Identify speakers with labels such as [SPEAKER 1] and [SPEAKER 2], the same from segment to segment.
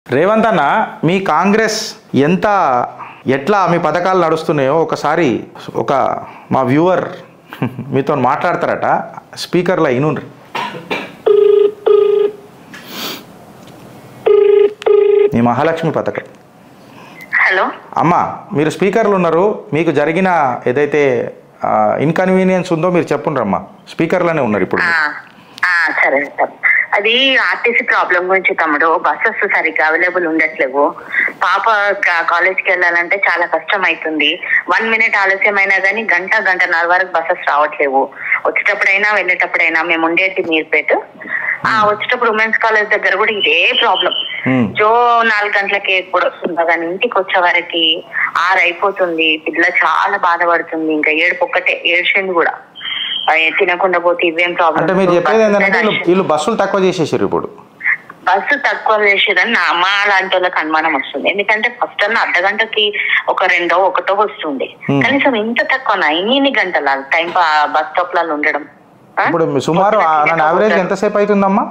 [SPEAKER 1] రేవంత్ అన్న మీ కాంగ్రెస్ ఎంత ఎట్లా మీ పథకాలు నడుస్తున్నాయో ఒకసారి ఒక మా వ్యూవర్ మీతో మాట్లాడతారట స్పీకర్లో ఇనుండ్రి మీ మహాలక్ష్మి పథకం
[SPEAKER 2] హలో
[SPEAKER 1] అమ్మ మీరు స్పీకర్లు ఉన్నారు మీకు జరిగిన ఏదైతే ఇన్కన్వీనియన్స్ ఉందో మీరు చెప్పుండ్రు అమ్మా స్పీకర్లోనే ఉన్నారు ఇప్పుడు
[SPEAKER 2] ఆ, ఆ, సరే సార్ అది ఆర్టీసీ ప్రాబ్లం గురించి తమ్ముడు బస్సెస్ సరిగ్గా అవైలబుల్ ఉండట్లేవు పాప కా- కాలేజ్కి వెళ్ళాలంటే చాలా కష్టం అవుతుంది వన్ మినిట్ ఆలస్యమైనా కానీ గంట గంటన్నర వరకు బస్సెస్ రావట్లేవు వచ్చేటప్పుడైనా వెళ్ళేటప్పుడైనా మేము ఉండేది మీర్పేట ఆ వచ్చేటప్పుడు ఉమెన్స్ కాలేజ్ దగ్గర కూడా ఇదే ప్రాబ్లం
[SPEAKER 1] Hmm.
[SPEAKER 2] జో నాలుగు గంటలకి ఎప్పుడు వస్తుందో కానీ ఇంటికి వచ్చే వరకు ఆరు అయిపోతుంది పిల్ల చాలా బాధపడుతుంది ఇంకా ఏడుపు ఒక్కటే ఏడ్చింది కూడా ఆ, తినకుండా పోతే ఇవేం ప్రాబ్లం
[SPEAKER 1] అంటే మీరు చెప్పేది ఏంటంటే వీళ్ళు వీళ్ళు బస్సులు తక్కువ చేసేసారు ఇప్పుడు
[SPEAKER 2] బస్సు తక్కువ చేసేదని నా మా లాంటి వాళ్ళకి అనుమానం వస్తుంది ఎందుకంటే ఫస్ట్ అన్న అర్ధ గంటకి ఒక రెండో ఒకటో వస్తుంది
[SPEAKER 1] Hmm.
[SPEAKER 2] కనీసం ఇంత తక్కువ ఇన్ని ఇన్ని గంటల టైం బస్ స్టాప్ లలో ఉండడం ఆ?
[SPEAKER 1] ఇప్పుడు మీ సుమారు ఆన్ యావరేజ్ ఎంతసేపు అవుతుందమ్మా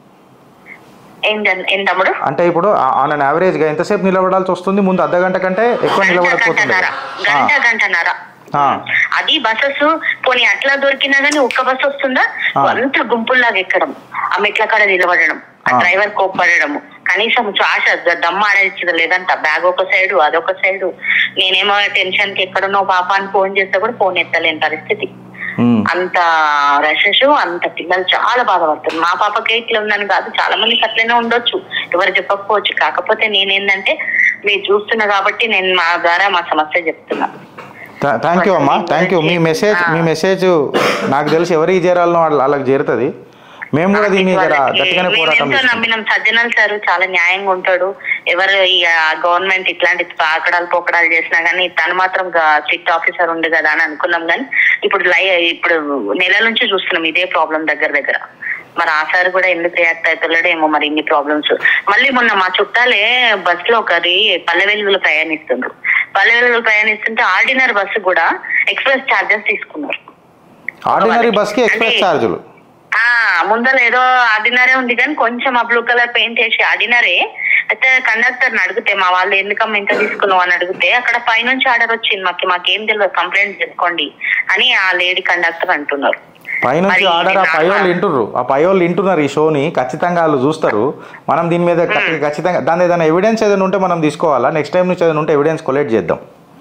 [SPEAKER 2] ఏంటన్- ఏం తమ్ముడు
[SPEAKER 1] అంటే ఇప్పుడు ఆన్ అన్ యావరేజ్గా ఎంతసేపు నిలబడాల్సి వస్తుంది ముందు అర్ధ గంట కంటే ఎక్కువ
[SPEAKER 2] గంట
[SPEAKER 1] నిలబడకపోతుంది
[SPEAKER 2] గంటన్నర గంట గంటన్నర
[SPEAKER 1] ఆ.
[SPEAKER 2] అది బస్సెస్ పోనీ అట్లా దొరికినా గానీ ఒక్క బస్సు వస్తుందా
[SPEAKER 1] ఆ.
[SPEAKER 2] అంత గుంపుల్లాగా ఎక్కడం ఆ మెట్ల కాడ నిలబడడం ఆ
[SPEAKER 1] ఆ.
[SPEAKER 2] డ్రైవర్ కోప్పడము కనీసం శ్వాస దమ్మ ఆడించదు లేదంట బ్యాగ్ ఒక సైడు అదొక సైడు నేనేమో టెన్షన్ కి ఎక్కడున్నో పాప అని ఫోన్ చేస్తే కూడా ఫోన్ ఎత్తలేని పరిస్థితి
[SPEAKER 1] ఉమ్.
[SPEAKER 2] అంత రషెస్ అంత పిల్లలు చాలా బాధపడుతుంది మా పాపకే ఇట్లా ఉందని కాదు చాలా మందికి అట్లనే ఉండొచ్చు ఎవరు చెప్పకపోవచ్చు కాకపోతే నేనేందంటే మీరు చూస్తున్నా కాబట్టి నేను మా ద్వారా మా సమస్య చెప్తున్నా
[SPEAKER 1] థా- థ్యాంక్ యూ అమ్మా థ్యాంక్ యూ మీ మెసేజ్ మీ మెసేజ్ నాకు తెలిసి ఎవరికి చేరాలనో వాళ్ళ- వాళ్ళకి చేరుతుంది మేము కూడా దీన్ని జర
[SPEAKER 2] వాళ్ళకి
[SPEAKER 1] గట్టిగానే
[SPEAKER 2] మేము
[SPEAKER 1] పోరాటం
[SPEAKER 2] ఎంతో
[SPEAKER 1] చేస్తాం
[SPEAKER 2] నమ్మినాం సజ్జనల్ సార్ చాలా న్యాయంగా ఉంటాడు ఎవరు ఈ గవర్నమెంట్ ఇట్లాంటి పాకడాలు పోకడాలు చేసినా గానీ తను మాత్రం స్ట్రిక్ట్ ఆఫీసర్ ఉంది కదా అని అనుకున్నాం కానీ ఇప్పుడు లై ఇప్పుడు నెల నుంచి చూస్తున్నాం ఇదే ప్రాబ్లం దగ్గర దగ్గర మరి ఆ సార్ కూడా ఎందుకు రియాక్ట్ అవుతున్నాడో ఏమో మరి ఇన్ని ప్రాబ్లమ్స్ మళ్ళీ మొన్న మా చుట్టాలే బస్ లో ఒకరి పల్లె వెలుగులు ప్రయాణిస్తుండ్రు పల్లె వెలుగులు ప్రయాణిస్తుంటే ఆర్డినరీ బస్సు కూడా ఎక్స్ప్రెస్ ఛార్జెస్ తీసుకున్నారు
[SPEAKER 1] ఆర్డినరీ బస్కి ఎక్స్ప్రెస్
[SPEAKER 2] అంటే-
[SPEAKER 1] ఛార్జులు
[SPEAKER 2] ఆ ముందర ఏదో ఆర్డినరీ ఉంది కానీ కొంచెం ఆ బ్లూ కలర్ పెయింట్ వేసి ఆర్డినరీ అయితే కండక్టర్ అడిగితే మా వాళ్ళు ఎందుకమ్మా ఇంత తీసుకున్నావు అని అడిగితే అక్కడ పైనుంచి ఆర్డర్ వచ్చింది మాకు మాకేం తెలియదు కంప్లైంట్ చేసుకోండి అని ఆ లేడీ కండక్టర్ అంటున్నారు
[SPEAKER 1] పైనుంచి
[SPEAKER 2] మరి
[SPEAKER 1] ఆర్డర్ ఆ
[SPEAKER 2] ఇది
[SPEAKER 1] పై వాళ్ళు
[SPEAKER 2] నార్మల్.
[SPEAKER 1] వింటుర్రు ఆ పై వాళ్ళు వింటున్నారు ఈ షోని ఖచ్చితంగా వాళ్ళు చూస్తారు మనం దీని మీద ఖ- ఖచ్చితంగా దాని ఏదైనా ఎవిడెన్స్ ఏదైనా ఉంటే మనం తీసుకోవాలా నెక్స్ట్ టైం నుంచి ఏదైనా ఉంటే ఎవిడెన్స్ కొలెక్ట్ చేద్దాం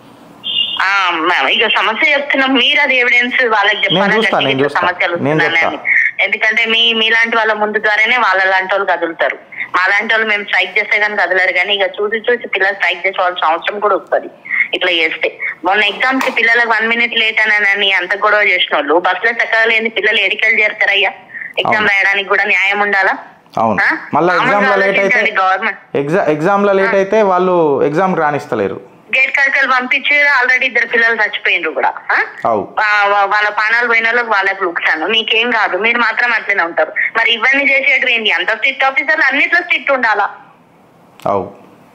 [SPEAKER 2] ఆ మ- ఇక సమస్య చెప్తున్నాం మీరు అది ఎవిడెన్స్ వాళ్ళకి చెప్పాలి
[SPEAKER 1] చూస్తా,
[SPEAKER 2] గట్టిగా
[SPEAKER 1] నేను
[SPEAKER 2] ఇట్లా
[SPEAKER 1] చూస్తా.
[SPEAKER 2] సమస్యలు
[SPEAKER 1] నేను
[SPEAKER 2] వస్తున్నాయని
[SPEAKER 1] చెప్తా.
[SPEAKER 2] ఎందుకంటే మీ మీలాంటి వాళ్ళ ముందు ద్వారానే వాళ్ళ లాంటి వాళ్ళు కదులుతారు మా లాంటి వాళ్ళు మేము స్ట్రైక్ చేస్తే కానీ కదలరు కానీ ఇక చూసి చూసి పిల్లలు స్ట్రైక్ చేసుకోవాల్సిన అవసరం కూడా వస్తుంది ఇట్లా చేస్తే మొన్న ఎగ్జామ్స్ కి పిల్లలకు వన్ మినిట్ లేట్ అని అంత గొడవ చేసిన వాళ్ళు బస్ లో చక్కలేని పిల్లలు ఎడికలు చేరుతారయ్యా ఎగ్జామ్
[SPEAKER 1] అవును.
[SPEAKER 2] రాయడానికి కూడా న్యాయం ఉండాలా
[SPEAKER 1] అవును
[SPEAKER 2] ఆ?
[SPEAKER 1] మళ్ళీ
[SPEAKER 2] మామూలుగా
[SPEAKER 1] ఎగ్జామ్లో లేట్ అయితే
[SPEAKER 2] ఆలోచించండి గవర్నమెంట్
[SPEAKER 1] ఎగ్జా ఎగ్జామ్లో లేట్ అయితే వాళ్ళు ఎగ్జామ్కి రాణిస్తలేరు
[SPEAKER 2] గేట్ కడికలు పంపించి ఆల్రెడీ ఇద్దరు పిల్లలు చచ్చిపోయిండ్రు కూడా ఆ?
[SPEAKER 1] అవు
[SPEAKER 2] వా- వా- వాళ్ళ పానాలు పోయిన వాళ్ళకి వాళ్ళకి లుక్సాను మీకేం కాదు మీరు మాత్రం అట్లనే ఉంటారు మరి ఇవన్నీ చేసేటి ఏంటి అంత స్ట్రిక్ట్ ఆఫీసర్లు అన్నిట్లో స్ట్రిక్ట్ ఉండాలా
[SPEAKER 1] అవు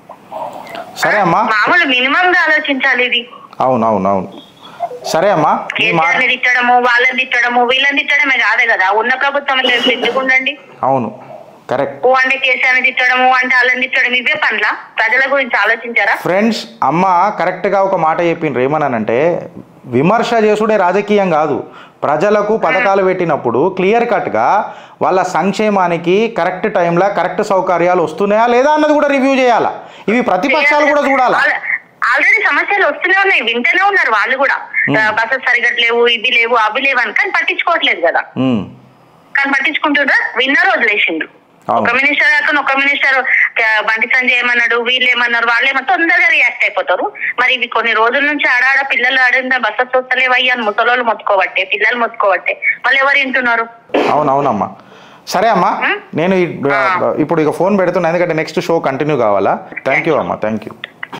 [SPEAKER 1] సరే అమ్మా
[SPEAKER 2] మామూలు మినిమం గా ఆలోచించాలి ఇది
[SPEAKER 1] అవును అవును అవును సరే అమ్మా మీ మాట
[SPEAKER 2] కేసీఆర్ని తిట్టడము వాళ్ళని తిట్టడము వీళ్ళని తిట్టడమే కాదే కదా ఉన్న ప్రభుత్వం లేదు ఎందుకుండండి
[SPEAKER 1] అవును కరెక్ట్
[SPEAKER 2] ఓ అంటే కేసీఆర్ని తిట్టడము అంటే వాళ్ళని తిట్టడం ఇవే పనుల ప్రజల గురించి ఆలోచించారా
[SPEAKER 1] ఫ్రెండ్స్ అమ్మ కరెక్ట్గా ఒక మాట చెప్పిండ్రు ఏమన్నానంటే విమర్శ చేసుడే రాజకీయం కాదు ప్రజలకు పథకాలు పెట్టినప్పుడు క్లియర్ కట్గా వాళ్ళ సంక్షేమానికి కరెక్ట్ టైంలో కరెక్ట్ సౌకర్యాలు వస్తున్నాయా లేదా అన్నది కూడా రివ్యూ చేయాలా ఇవి ప్రతిపక్షాలు కూడా చూడాలా
[SPEAKER 2] ఆల్- ఆల్రెడీ సమస్యలు వస్తూనే ఉన్నాయి వింటూనే ఉన్నారు వాళ్ళు కూడా బస్సెస్ సరిగ్గా లేవు ఇవి లేవు అవి లేవు అని కానీ పట్టించుకోవట్లేదు కదా
[SPEAKER 1] ఉమ్,
[SPEAKER 2] కానీ పట్టించుకుంటుండ్రా విన్నర్ వదిలేసిండ్రు
[SPEAKER 1] అవును.
[SPEAKER 2] ఒక మినిస్టర్ కాకుండా ఒక మినిస్టర్ బండి సంజయ్ ఏమన్నాడు వీళ్ళు ఏమన్నారు వాళ్ళేమో తొందరగా రియాక్ట్ అయిపోతారు మరి ఇవి కొన్ని రోజుల నుంచి ఆడాడ పిల్లలు ఆడిందా బస్సెస్ వస్తలేవయ్యా అని ముసలోళ్ళు మొత్తుకోబట్టే పిల్లలు మొత్తుకోబట్టే మళ్ళీ ఎవరు వింటున్నారు
[SPEAKER 1] అవును అవునమ్మా సరే అమ్మా నేను ఈ- ఇప్పుడు ఇక ఫోన్ పెడుతున్నా ఎందుకంటే నెక్స్ట్ షో కంటిన్యూ కావాలా థ్యాంక్ యూ అమ్మా థ్యాంక్ యూ